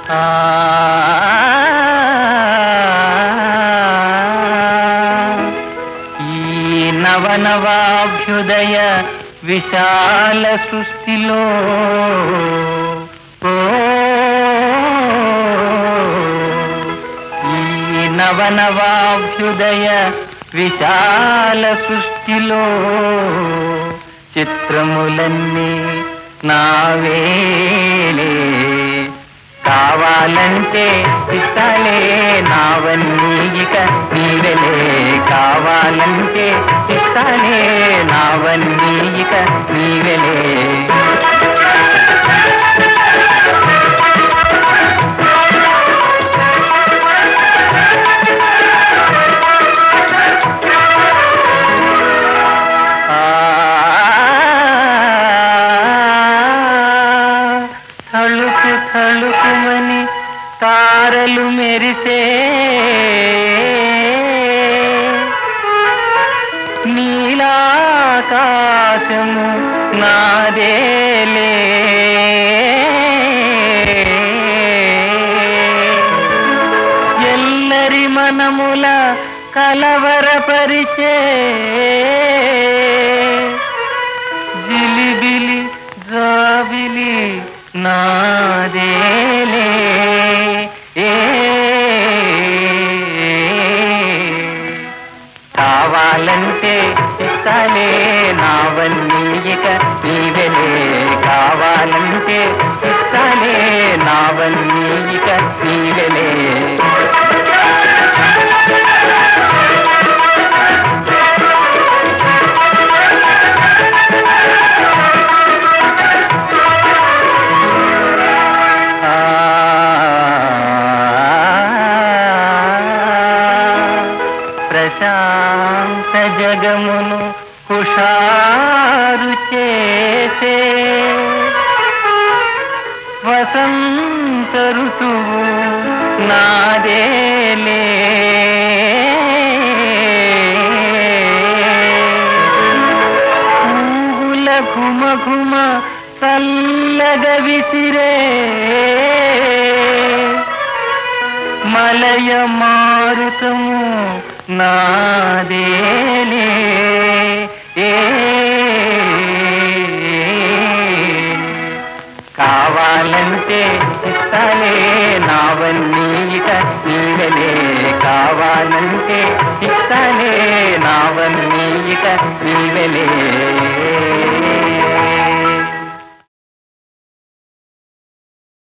ఈ నవనవాభ్యుదయ విశాల సృష్టిలో ఓ, ఈ నవనవాభ్యుదయ విశాల సృష్టిలో చిత్రములన్నీ నావేలే కావాలంటే ఇస్తాలే నావన్నీ ఇక నీవెలే కావాలంటే ఇస్తాలే నావన్నీ ఇక నీవెలే తళుకు తళుకుమని తారలు మెరిసే నీలాకాశము నాదేలే ఎల్లరి మనముల కలవరపరిచే జిలిబిలి జాబిలి నాదేలే ఏ కావాలంటే ఇస్తాలే నావన్నీ ఇక నీవెలే కావాలంటే ఇస్తాలే నావన్నీ ఇక నీవెలే ప్రశాంత జగమును హుషారు చేసే వసంత ఋతువు నాదేలే పువ్వుల ఘుమ ఘుమ చల్లగ విసిరే మలయ మారుతము నాదేలే ఏ కావాలంటే ఇస్తాలే నావన్నీ ఇక నీవెలే కావాలంటే ఇస్తాలే నావన్నీ ఇక నీవెలే